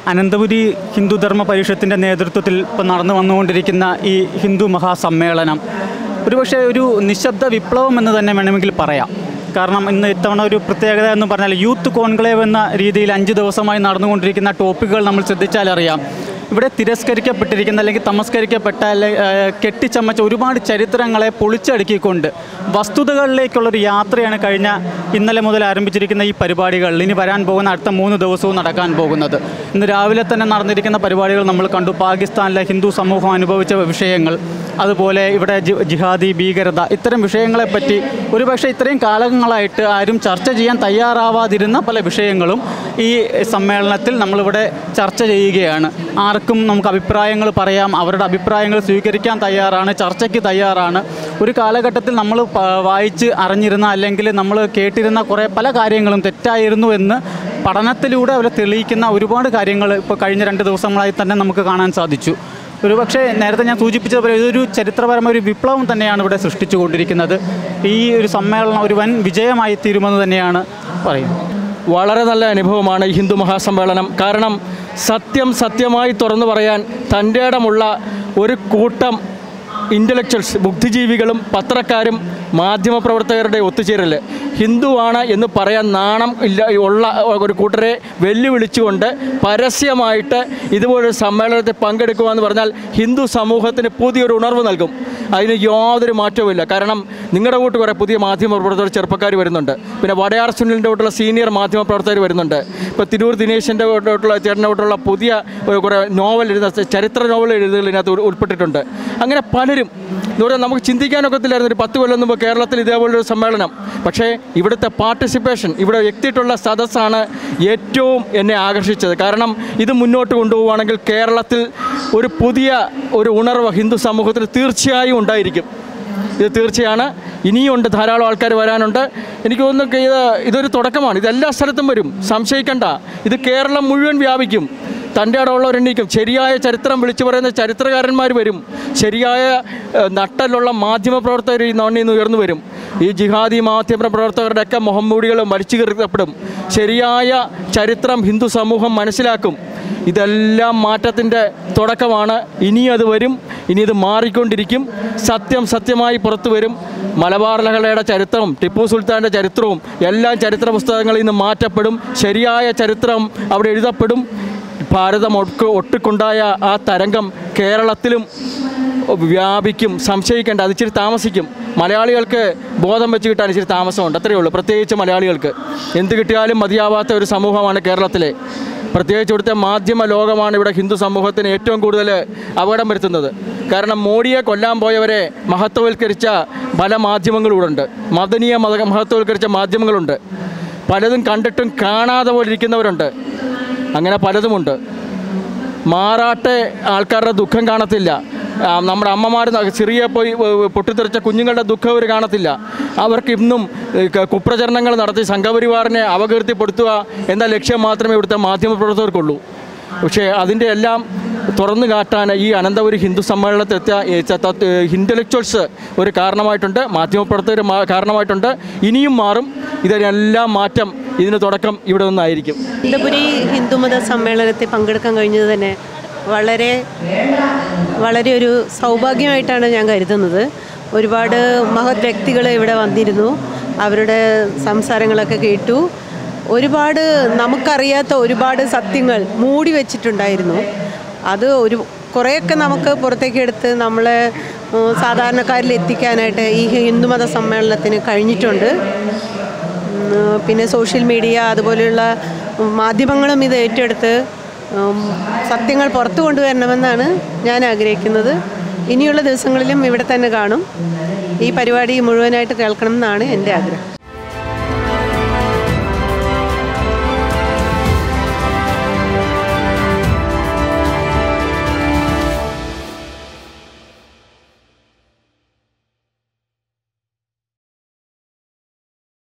അനന്തപുരി ഹിന്ദുധർമ്മ പരിഷത്തിൻ്റെ നേതൃത്വത്തിൽ ഇപ്പോൾ നടന്നു വന്നുകൊണ്ടിരിക്കുന്ന ഈ ഹിന്ദു മഹാസമ്മേളനം ഒരുപക്ഷെ ഒരു നിശബ്ദ വിപ്ലവം എന്ന് തന്നെ വേണമെങ്കിൽ പറയാം കാരണം ഇന്ന് ഇത്തവണ ഒരു പ്രത്യേകത എന്ന് പറഞ്ഞാൽ യൂത്ത് കോൺക്ലേവ് എന്ന രീതിയിൽ അഞ്ച് ദിവസമായി നടന്നുകൊണ്ടിരിക്കുന്ന ടോപ്പിക്കുകൾ നമ്മൾ ശ്രദ്ധിച്ചാലറിയാം ഇവിടെ തിരസ്കരിക്കപ്പെട്ടിരിക്കുന്ന അല്ലെങ്കിൽ തമസ്കരിക്കപ്പെട്ട അല്ലെ ഏഹ് കെട്ടിച്ചമച്ച ഒരുപാട് ചരിത്രങ്ങളെ പൊളിച്ചടുക്കിക്കൊണ്ട് വസ്തുതകളിലേക്കുള്ളൊരു യാത്രയാണ് കഴിഞ്ഞ ഇന്നലെ മുതൽ ആരംഭിച്ചിരിക്കുന്ന ഈ പരിപാടികൾ ഇനി വരാൻ പോകുന്ന അടുത്ത മൂന്ന് ദിവസവും നടക്കാൻ പോകുന്നത് ഇന്ന് രാവിലെ തന്നെ നടന്നിരിക്കുന്ന പരിപാടികൾ നമ്മൾ കണ്ടു പാകിസ്ഥാനിലെ ഹിന്ദു സമൂഹം അനുഭവിച്ച വിഷയങ്ങൾ അതുപോലെ ഇവിടെ ജി- ജിഹാദി ഭീകരത ഇത്തരം വിഷയങ്ങളെപ്പറ്റി ഒരുപക്ഷെ ഇത്രയും കാലങ്ങളായിട്ട് ആരും ചർച്ച ചെയ്യാൻ തയ്യാറാവാതിരുന്ന പല വിഷയങ്ങളും ഈ സമ്മേളനത്തിൽ നമ്മളിവിടെ ചർച്ച ചെയ്യുകയാണ് ആർക്കും നമുക്ക് അഭിപ്രായങ്ങൾ പറയാം അവരുടെ അഭിപ്രായങ്ങൾ സ്വീകരിക്കാൻ തയ്യാറാണ് ചർച്ചയ്ക്ക് തയ്യാറാണ് ഒരു കാലഘട്ടത്തിൽ നമ്മൾ പ- വായിച്ച് അറിഞ്ഞിരുന്ന അല്ലെങ്കിൽ നമ്മൾ കേട്ടിരുന്ന കുറേ പല കാര്യങ്ങളും തെറ്റായിരുന്നു എന്ന് പഠനത്തിലൂടെ അവർ തെളിയിക്കുന്ന ഒരുപാട് കാര്യങ്ങൾ ഇപ്പോൾ കഴിഞ്ഞ രണ്ട് ദിവസങ്ങളായി തന്നെ നമുക്ക് കാണാൻ സാധിച്ചു ഒരുപക്ഷെ നേരത്തെ ഞാൻ സൂചിപ്പിച്ചതുപോലെ ഇതൊരു ചരിത്രപരമായ ഒരു വിപ്ലവം തന്നെയാണ് ഇവിടെ സൃഷ്ടിച്ചുകൊണ്ടിരിക്കുന്നത് ഈ ഒരു സമ്മേളനം ഒരു വൻ വിജയമായി തീരുമെന്ന് തന്നെയാണ് പറയുന്നത് വളരെ നല്ല അനുഭവമാണ് ഈ ഹിന്ദു മഹാസമ്മേളനം കാരണം സത്യം സത്യമായി തുറന്നു പറയാൻ തൻ്റെ ഇടമുള്ള ഒരു കൂട്ടം ഇൻ്റലക്ച്വൽസ് ബുദ്ധിജീവികളും പത്രക്കാരും മാധ്യമപ്രവർത്തകരുടെ ഒത്തുചേരൽ ഹിന്ദുവാണ് എന്ന് പറയാൻ നാണം ഇല്ല ഉള്ള ഒരു കൂട്ടരെ വെല്ലുവിളിച്ചുകൊണ്ട് പരസ്യമായിട്ട് ഇതുപോലൊരു സമ്മേളനത്തിൽ പങ്കെടുക്കുക എന്ന് പറഞ്ഞാൽ ഹിന്ദു സമൂഹത്തിന് പുതിയൊരു ഉണർവ് നൽകും അതിന് യാതൊരു മാറ്റവുമില്ല കാരണം നിങ്ങളുടെ കൂട്ട് കുറേ പുതിയ മാധ്യമപ്രവർത്തകർ ചെറുപ്പക്കാർ വരുന്നുണ്ട് പിന്നെ വടയാർ സുനിലിൻ്റെ കൂട്ടുള്ള സീനിയർ മാധ്യമപ്രവർത്തകർ വരുന്നുണ്ട് ഇപ്പോൾ തിരൂർ ദിനേശിൻ്റെ കൂട്ടുള്ള ചേട്ടൻ്റെ കൂട്ടുള്ള പുതിയ ഒരു കുറേ നോവൽ എഴുതുന്ന ചരിത്ര നോവൽ എഴുതുകൾ ഇതിനകത്ത് ഉൾ- ഉൾപ്പെട്ടിട്ടുണ്ട് അങ്ങനെ പലരും എന്ന് പറഞ്ഞാൽ നമുക്ക് ചിന്തിക്കാനൊക്കത്തില്ലായിരുന്നു ഒരു പത്ത് കൊല്ലം മുമ്പ് കേരളത്തിൽ ഇതേപോലൊരു സമ്മേളനം പക്ഷേ ഇവിടുത്തെ പാർട്ടിസിപ്പേഷൻ ഇവിടെ എത്തിയിട്ടുള്ള സദസ്സാണ് ഏറ്റവും എന്നെ ആകർഷിച്ചത് കാരണം ഇത് മുന്നോട്ട് കൊണ്ടുപോവുകയാണെങ്കിൽ കേരളത്തിൽ ഒരു പുതിയ ഒരു ഉണർവ് ഹിന്ദു സമൂഹത്തിന് തീർച്ചയായും ഉണ്ടായിരിക്കും ഇത് തീർച്ചയാണ് ഇനിയുണ്ട് ധാരാളം ആൾക്കാർ വരാനുണ്ട് എനിക്ക് തോന്നുന്നു ഇത് ഇതൊരു തുടക്കമാണ് ഇത് എല്ലാ സ്ഥലത്തും വരും സംശയിക്കണ്ട ഇത് കേരളം മുഴുവൻ വ്യാപിക്കും തൻ്റെ ഇടമുള്ളവരെണ്ണിക്കും ശരിയായ ചരിത്രം വിളിച്ചു പറയുന്ന ചരിത്രകാരന്മാർ വരും ശരിയായ ഏഹ്, നട്ടലുള്ള മാധ്യമപ്രവർത്തകർ ഈ നാട്ടിൽ നിന്ന് ഉയർന്നു വരും ഈ ജിഹാദി മാധ്യമ പ്രവർത്തകരുടെയൊക്കെ മുഹമ്മൂടികൾ മരിച്ചു കീർത്തപ്പെടും ശരിയായ ചരിത്രം ഹിന്ദു സമൂഹം മനസ്സിലാക്കും ഇതെല്ലാം മാറ്റത്തിൻ്റെ തുടക്കമാണ് ഇനി അത് വരും ഇനി ഇത് മാറിക്കൊണ്ടിരിക്കും സത്യം സത്യമായി പുറത്തു വരും മലബാർ ലഹളയുടെ ചരിത്രവും ടിപ്പു സുൽത്താൻ്റെ ചരിത്രവും എല്ലാം ചരിത്ര പുസ്തകങ്ങളിൽ നിന്ന് മാറ്റപ്പെടും ശരിയായ ചരിത്രം അവിടെ എഴുതപ്പെടും ഭാരതം ഒട്ട് ഒട്ടിക്കൊണ്ടായ ആ തരംഗം കേരളത്തിലും വ്യാപിക്കും സംശയിക്കേണ്ട അത് ഇച്ചിരി താമസിക്കും മലയാളികൾക്ക് ബോധം വെച്ച് കിട്ടാൻ ഇച്ചിരി താമസമുണ്ട് അത്രയേ ഉള്ളൂ പ്രത്യേകിച്ച് മലയാളികൾക്ക് എന്ത് കിട്ടിയാലും മതിയാവാത്ത ഒരു സമൂഹമാണ് കേരളത്തിലെ പ്രത്യേകിച്ച് ഇവിടുത്തെ മാധ്യമ ലോകമാണ് ഇവിടെ ഹിന്ദു സമൂഹത്തിന് ഏറ്റവും കൂടുതൽ അപകടം വരുത്തുന്നത് കാരണം മോഡിയെ കൊല്ലാൻ പോയവരെ മഹത്വവൽക്കരിച്ച പല മാധ്യമങ്ങളുണ്ട് മദനീയ മത മഹത്വവൽക്കരിച്ച മാധ്യമങ്ങളുണ്ട് പലതും കണ്ടിട്ടും കാണാതെ പോലെ ഇരിക്കുന്നവരുണ്ട് അങ്ങനെ പലതുമുണ്ട് മാറാട്ടെ ആൾക്കാരുടെ ദുഃഖം കാണത്തില്ല ആ, നമ്മുടെ അമ്മമാർ ചെറിയ പോയി ഏ, പൊട്ടിത്തെറിച്ച കുഞ്ഞുങ്ങളുടെ ദുഃഖം അവർ കാണത്തില്ല അവർക്ക് ഇന്നും ഏ, ക- കുപ്രചരണങ്ങൾ നടത്തി സംഘപരിവാറിനെ അപകീർത്തിപ്പെടുത്തുക എന്ന ലക്ഷ്യം മാത്രമേ ഇവിടുത്തെ മാധ്യമപ്രവർത്തകർക്കുള്ളൂ പക്ഷേ അതിൻ്റെ എല്ലാം തുറന്നു കാട്ടാൻ ഈ അനന്തപുരി ഹിന്ദു സമ്മേളനത്തിലെത്തിയ ഇൻ്റലക്ച്വൽസ് ഒരു കാരണമായിട്ടുണ്ട് മാധ്യമപ്രവർത്തകർ മാ- കാരണമായിട്ടുണ്ട് ഇനിയും മാറും ഇതിനെല്ലാം മാറ്റം ഇതിന് തുടക്കം ഇവിടെ നിന്നായിരിക്കും അനന്തപുരി ഹിന്ദുമത സമ്മേളനത്തിൽ പങ്കെടുക്കാൻ കഴിഞ്ഞത് തന്നെ വളരെ വളരെ ഒരു സൗഭാഗ്യമായിട്ടാണ് ഞാൻ കരുതുന്നത് ഒരുപാട് മഹത് വ്യക്തികൾ ഇവിടെ വന്നിരുന്നു അവരുടെ സംസാരങ്ങളൊക്കെ കേട്ടു ഒരുപാട് നമുക്കറിയാത്ത ഒരുപാട് സത്യങ്ങൾ മൂടി വെച്ചിട്ടുണ്ടായിരുന്നു അത് ഒരു കുറേയൊക്കെ നമുക്ക് പുറത്തേക്ക് എടുത്ത് നമ്മളെ ഉം, സാധാരണക്കാരിൽ എത്തിക്കാനായിട്ട് ഈ ഹിന്ദുമത സമ്മേളനത്തിന് കഴിഞ്ഞിട്ടുണ്ട് ഉം, പിന്നെ സോഷ്യൽ മീഡിയ അതുപോലെയുള്ള മാധ്യമങ്ങളും ഇത് ഏറ്റെടുത്ത് ഉം, സത്യങ്ങൾ പുറത്തു കൊണ്ടുവരണമെന്നാണ് ഞാൻ ആഗ്രഹിക്കുന്നത് ഇനിയുള്ള ദിവസങ്ങളിലും ഇവിടെ തന്നെ കാണും ഈ പരിപാടി മുഴുവനായിട്ട് കേൾക്കണം എന്നാണ് എൻ്റെ ആഗ്രഹം